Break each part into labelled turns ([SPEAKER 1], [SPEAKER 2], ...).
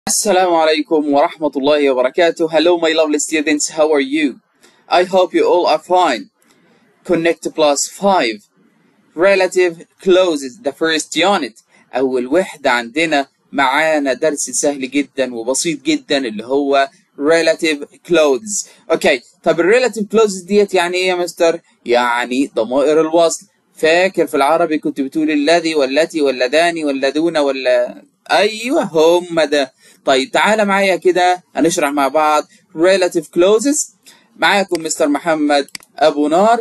[SPEAKER 1] Assalamu alaikum wa rahmatullahi wa barakatuh. Hello, my lovely students. How are you? I hope you all are fine. Connect plus 5. Relative clauses. The first unit. أول وحدة عندنا معانا درس سهل جدا وبسيط جدا اللي هو relative clauses. اوكي طب ال relative clauses ديت يعني ايه يا مستر؟ يعني ضمائر الوصل. فاكر في العربي كنت بتقول الذي والتي واللذان واللذون ولا ايوه هم ده طيب تعالى معايا كده هنشرح مع بعض relative clauses معاكم مستر محمد ابو نار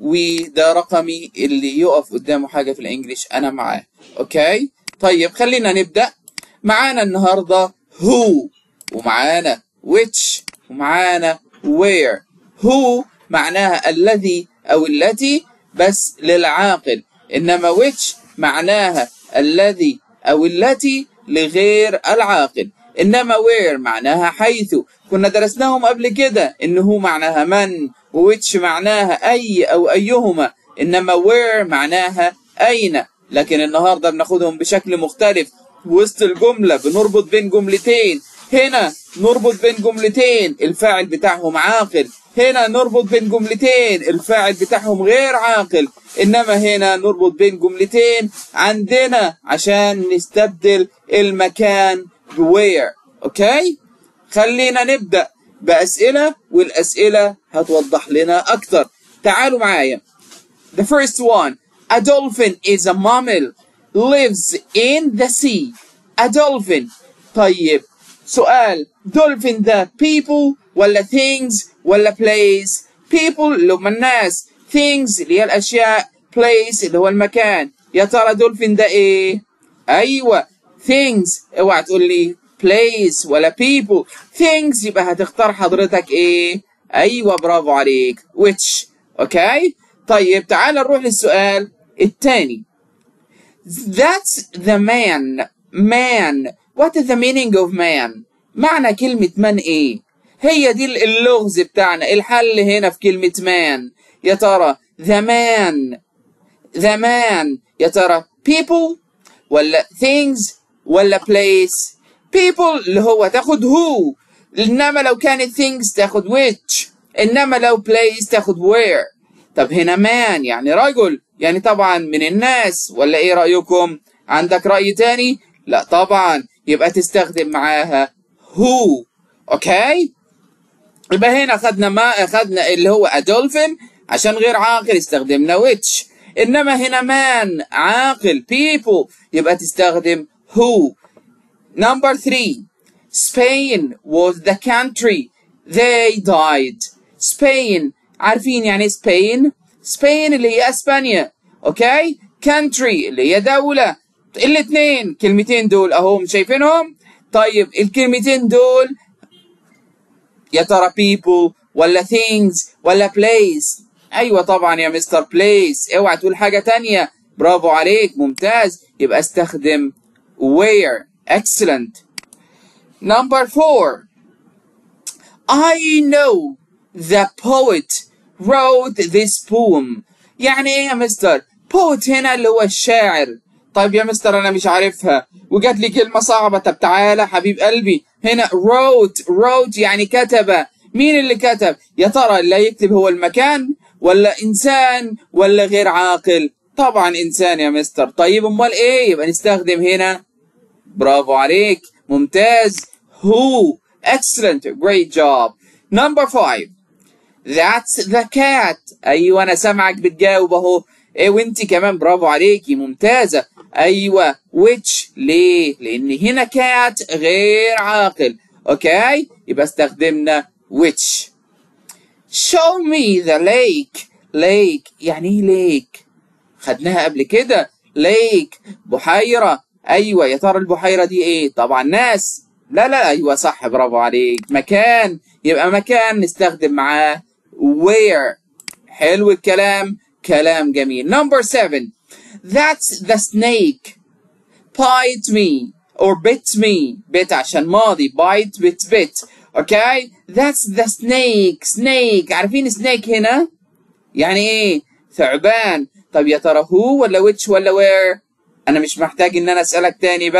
[SPEAKER 1] وده رقمي اللي يقف قدامه حاجه في الانجليش انا معاه اوكي طيب خلينا نبدا معانا النهارده who ومعانا which ومعانا where who معناها الذي او التي بس للعاقل انما which معناها الذي او التي لغير العاقل انما where معناها حيث كنا درسناهم قبل كده انه معناها من وwhich معناها اي او ايهما انما where معناها اين لكن النهارده بناخدهم بشكل مختلف وسط الجمله بنربط بين جملتين هنا نربط بين جملتين الفاعل بتاعهم عاقل هنا نربط بين جملتين الفاعل بتاعهم غير عاقل انما هنا نربط بين جملتين عندنا عشان نستبدل المكان بوير اوكي خلينا نبدا باسئله والاسئله هتوضح لنا اكتر تعالوا معايا The first one A dolphin is a mammal lives in the sea A dolphin طيب سؤال dolphin ده people ولا things ولا place people اللي هم الناس things اللي هي الاشياء place اللي هو المكان يا ترى dolphin ده ايه ايوه things اوعى تقول لي place ولا people things يبقى هتختار حضرتك ايه ايوه برافو عليك which اوكي طيب تعال نروح للسؤال الثاني that's the man man what is the meaning of man معنى كلمة من ايه هي دي اللغز بتاعنا الحل هنا في كلمة man يا ترى the man the man يا ترى people ولا things ولا place people اللي هو تاخد who انما لو كانت things تاخد which انما لو place تاخد where طب هنا man يعني رجل يعني طبعا من الناس ولا ايه رأيكم عندك رأي تاني لا طبعا يبقى تستخدم معاها who اوكي يبقى هنا خدنا ما خدنا اللي هو a dolphin عشان غير عاقل استخدمنا which انما هنا man عاقل people يبقى تستخدم who number three Spain was the country they died Spain عارفين يعني Spain Spain اللي هي اسبانيا اوكي country اللي هي دولة الاثنين كلمتين دول اهم شايفينهم طيب الكلمتين دول يا ترى people ولا things ولا place ايوه طبعا يا مستر place اوعى تقول حاجة تانية برافو عليك ممتاز يبقى استخدم where excellent number four I know the poet wrote this poem يعني ايه يا مستر poet هنا اللي هو الشاعر طيب يا مستر انا مش عارفها وجات لي كلمة صعبة طب تعالى حبيب قلبي هنا wrote wrote يعني كتب مين اللي كتب يا ترى اللي يكتب هو المكان ولا انسان ولا غير عاقل طبعا انسان يا مستر طيب امال ايه يبقى نستخدم هنا برافو عليك ممتاز who excellent great job number five that's the cat ايوه انا سامعك بتجاوب اهو ايه وانت كمان برافو عليكي ممتازة ايوه which ليه لان هنا cat غير عاقل اوكي يبقى استخدمنا which show me the lake lake يعني ايه lake خدناها قبل كده lake بحيرة ايوه يا ترى البحيرة دي ايه طبعا ناس لا لا ايوه صح برافو عليك مكان يبقى مكان نستخدم معاه where حلو الكلام كلام جميل number seven that's the snake bite me or bit me bit عشان ماضي bite bit bit okay that's the snake snake عارفين snake هنا يعني ايه ثعبان طب يا ترى هو ولا which ولا where انا مش محتاج ان انا اسالك تاني بقى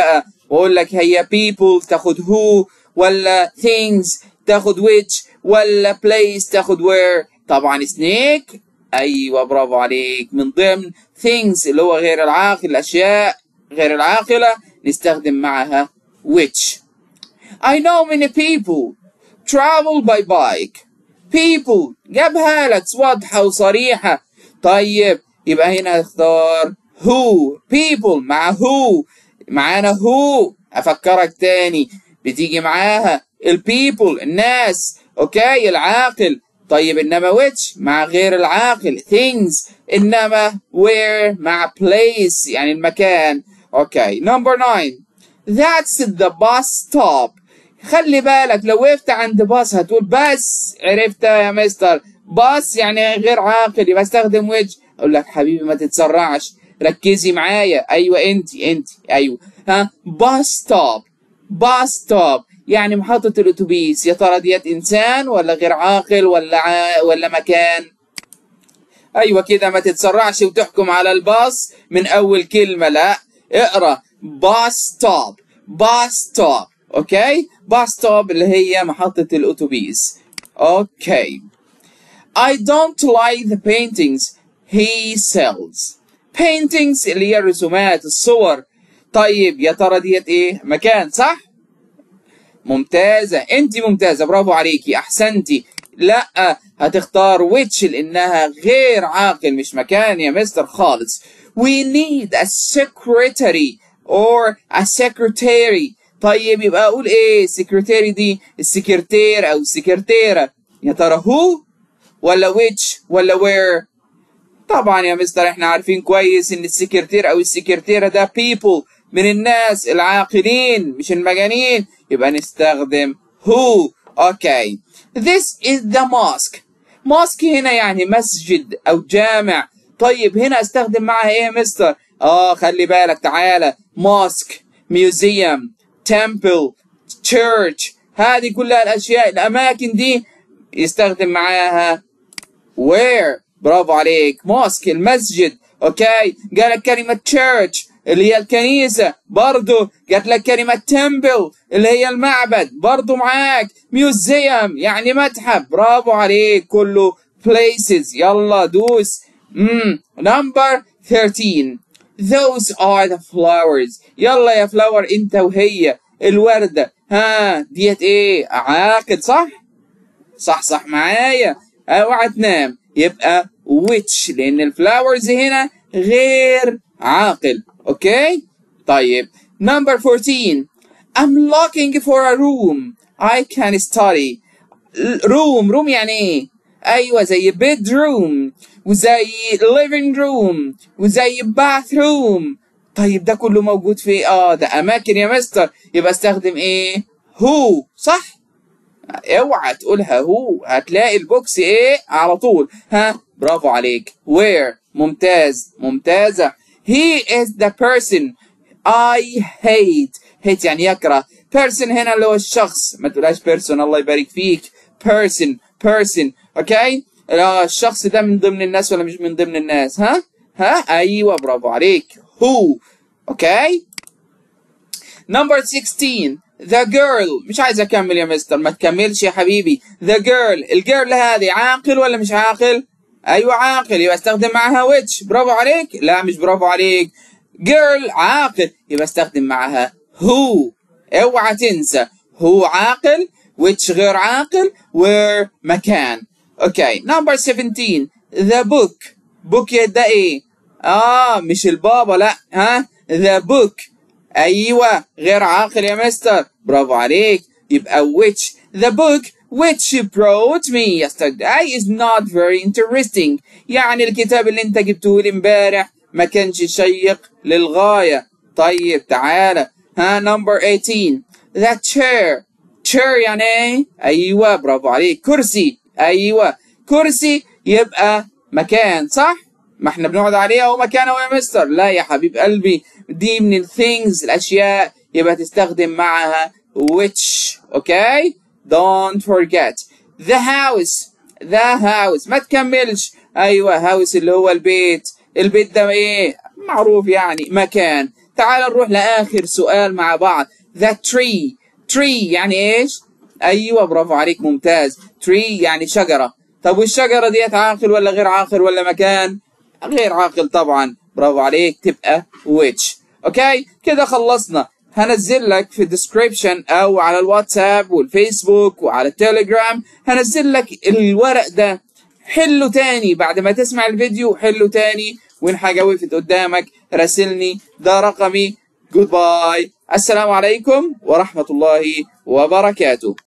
[SPEAKER 1] واقول لك هي people تاخد who ولا things تاخد which ولا place تاخد where طبعا snake ايوه برافو عليك من ضمن things اللي هو غير العاقل الاشياء غير العاقله نستخدم معها which I know many people travel by bike people جابها لك واضحة وصريحة طيب يبقى هنا اختار who people مع who معانا who افكرك تاني بتيجي معاها البيبل الناس اوكي العاقل طيب انما which مع غير العاقل things انما where مع place يعني المكان اوكي number nine that's the bus stop خلي بالك لو وقفت عند باص هتقول بس عرفتها يا مستر باص يعني غير عاقل يبقى استخدم وجه اقول لك حبيبي ما تتسرعش ركزي معايا ايوه انت انت ايوه ها باص ستوب باص ستوب يعني محطة الاتوبيس يا ترى ديت انسان ولا غير عاقل ولا ع... ولا مكان ايوه كده ما تتسرعش وتحكم على الباص من اول كلمة لا اقرا باص ستوب باص ستوب اوكي باص ستوب اللي هي محطة الاتوبيس اوكي I don't like the paintings he sells paintings اللي هي الرسومات الصور طيب يا ترى ديت ايه مكان صح ممتازة انت ممتازة برافو عليكي احسنتي لا هتختار which لانها غير عاقل مش مكان يا مستر خالص we need a secretary or a secretary طيب يبقى اقول ايه السكرتيري دي السكرتير او السكرتيرة يا ترى هو ولا which ولا where طبعا يا مستر احنا عارفين كويس ان السكرتير او السكرتيرة ده people من الناس العاقلين مش المجانين يبقى نستخدم who اوكي this is the mosque mosque هنا يعني مسجد او جامع طيب هنا استخدم معها ايه يا مستر اه خلي بالك تعالى mosque museum temple church هذه كلها الاشياء الاماكن دي يستخدم معاها where برافو عليك mosque المسجد اوكي قالك كلمة church اللي هي الكنيسة برضو جات لك كلمة temple اللي هي المعبد برضو معاك museum يعني متحف برافو عليك كله places يلا دوس امم number 13 those are the flowers يلا يا فلاور انت وهي الوردة ها ديت ايه عاقل صح صح صح معايا اوعى تنام يبقى which لان الفلاورز هنا غير عاقل اوكي طيب number 14 I'm looking for a room I can study room room يعني ايه ايوه زي bedroom وزي living room وزي bathroom طيب ده كله موجود في اه ده اماكن يا مستر يبقى استخدم ايه هو صح اوعى تقولها هو هتلاقي البوكس ايه على طول ها برافو عليك where ممتاز ممتازة he is the person I hate hate يعني يكره person هنا اللي هو الشخص ما تقولهاش person الله يبارك فيك person person اوكي الشخص ده من ضمن الناس ولا مش من ضمن الناس ها ها ايوه برافو عليك who اوكي number 16 the girl مش عايز اكمل يا مستر ما تكملش يا حبيبي the girl الجيرل هذه عاقل ولا مش عاقل ايوه عاقل يبقى استخدم معاها which برافو عليك لا مش برافو عليك girl عاقل يبقى استخدم معاها who اوعى تنسى هو عاقل which غير عاقل where مكان اوكي number 17 the book book ده ايه اه مش البابا لا ها the book ايوه غير عاقل يا مستر برافو عليك يبقى which the book which brought me yesterday is not very interesting يعني الكتاب اللي انت جبته لي امبارح ما كانش شيق للغاية طيب تعالى ها number 18 the chair chair يعني ايه ايوه برافو عليك كرسي ايوه كرسي يبقى مكان صح ما احنا بنقعد عليه اهو مكان اهو يا مستر لا يا حبيب قلبي دي من الثينجز الاشياء يبقى تستخدم معها which اوكي don't forget the house the house ما تكملش ايوه house اللي هو البيت البيت ده ايه معروف يعني مكان تعال نروح لآخر سؤال مع بعض the tree tree يعني ايش ايوه برافو عليك ممتاز tree يعني شجرة طب والشجرة ديت عاقل ولا غير عاقل ولا مكان غير عاقل طبعا برافو عليك تبقى which اوكي كده خلصنا هنزل لك في الديسكريبشن او على الواتساب والفيسبوك وعلى التليجرام هنزل لك الورق ده حله تاني بعد ما تسمع الفيديو حله تاني وين حاجة وقفت قدامك راسلني ده رقمي جود باي السلام عليكم ورحمة الله وبركاته